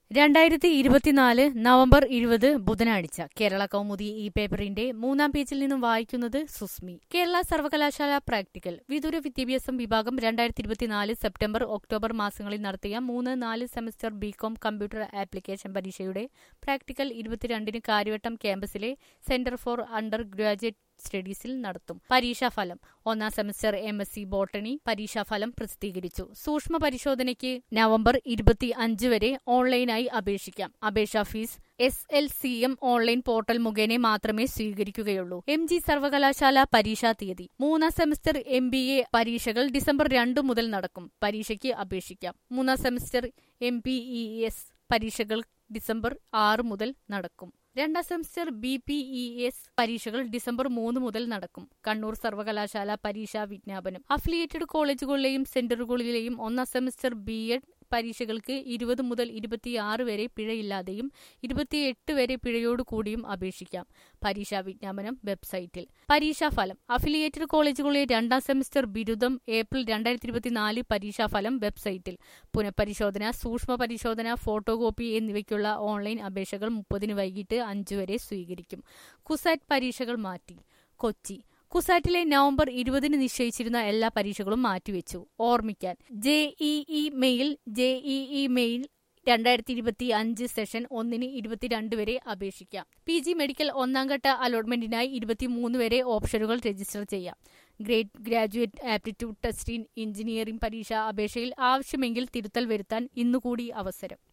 രണ്ടായിരത്തി ഇരുപത്തിനാല് നവംബർ ഇരുപത് ബുധനാഴ്ച കേരള കൗമുദി ഈ പേപ്പറിന്റെ മൂന്നാം പേജിൽ നിന്നും വായിക്കുന്നത് സുസ്മി കേരള സർവകലാശാല പ്രാക്ടിക്കൽ വിദൂര വിദ്യാഭ്യാസം വിഭാഗം രണ്ടായിരത്തി ഇരുപത്തിനാല് സെപ്റ്റംബർ ഒക്ടോബർ മാസങ്ങളിൽ നടത്തിയ മൂന്ന് നാല് സെമസ്റ്റർ ബികോം കമ്പ്യൂട്ടർ ആപ്ലിക്കേഷൻ പരീക്ഷയുടെ പ്രാക്ടിക്കൽ ഇരുപത്തിരണ്ടിന് കാര്യവട്ടം ക്യാമ്പസിലെ സെന്റർ ഫോർ അണ്ടർ ഗ്രാജുവേറ്റ് സ്റ്റഡീസിൽ നടത്തും പരീക്ഷാഫലം ഒന്നാം semester M S C botany പരീക്ഷാഫലം പ്രസിദ്ധീകരിച്ചു സൂക്ഷ്മ പരിശോധനയ്ക്ക് നവംബർ ഇരുപത്തി അഞ്ച് വരെ ഓൺലൈനായി അപേക്ഷിക്കാം അപേക്ഷാ fees S L C M online portal മുഖേന മാത്രമേ സ്വീകരിക്കുകയുള്ളൂ എം ജി സർവകലാശാല പരീക്ഷാ തീയതി മൂന്നാം സെമസ്റ്റർ എം ബി എ പരീക്ഷകൾ ഡിസംബർ രണ്ട് മുതൽ നടക്കും പരീക്ഷയ്ക്ക് അപേക്ഷിക്കാം മൂന്നാം semester M P E S പരീക്ഷകൾ ഡിസംബർ ആറ് മുതൽ നടക്കും രണ്ടാം semester B P E S പരീക്ഷകൾ ഡിസംബർ മൂന്ന് മുതൽ നടക്കും കണ്ണൂർ സർവകലാശാല പരീക്ഷാ വിജ്ഞാപനം അഫിലിയേറ്റഡ് കോളേജുകളിലെയും സെന്ററുകളിലെയും ഒന്നാം സെമസ്റ്റർ ബി എഡ് പരീക്ഷകൾക്ക് ഇരുപത് മുതൽ ഇരുപത്തിയാറ് വരെ പിഴയില്ലാതെയും ഇരുപത്തിയെട്ട് വരെ പിഴയോട് കൂടിയും അപേക്ഷിക്കാം പരീക്ഷാ വിജ്ഞാപനം വെബ്സൈറ്റിൽ പരീക്ഷാഫലം അഫിലിയേറ്റഡ് കോളേജുകളിലെ രണ്ടാം സെമസ്റ്റർ ബിരുദം ഏപ്രിൽ രണ്ടായിരത്തി ഇരുപത്തിനാല് പരീക്ഷാഫലം വെബ്സൈറ്റിൽ പുനഃപരിശോധന സൂക്ഷ്മ പരിശോധന ഫോട്ടോകോപ്പി എന്നിവയ്ക്കുള്ള ഓൺലൈൻ അപേക്ഷകൾ മുപ്പതിന് വൈകിട്ട് അഞ്ചു വരെ സ്വീകരിക്കും കുസാറ്റ് പരീക്ഷകൾ മാറ്റി കൊച്ചി കുസാറ്റിലെ നവംബർ ഇരുപതിന് നിശ്ചയിച്ചിരുന്ന എല്ലാ പരീക്ഷകളും മാറ്റിവെച്ചു ഓർമ്മിക്കാൻ ജെഇഇ മെയിൽ ജെഇഇ മെയിൽ രണ്ടായിരത്തി ഇരുപത്തി അഞ്ച് സെഷൻ ഒന്നിന് ഇരുപത്തിരണ്ട് വരെ അപേക്ഷിക്കാം പി ജി മെഡിക്കൽ ഒന്നാംഘട്ട അലോട്ട്മെന്റിനായി ഇരുപത്തിമൂന്ന് വരെ ഓപ്ഷനുകൾ രജിസ്റ്റർ ചെയ്യാം grade graduate aptitude test in engineering പരീക്ഷ അപേക്ഷയിൽ ആവശ്യമെങ്കിൽ തിരുത്തൽ വരുത്താൻ ഇന്നുകൂടി അവസരം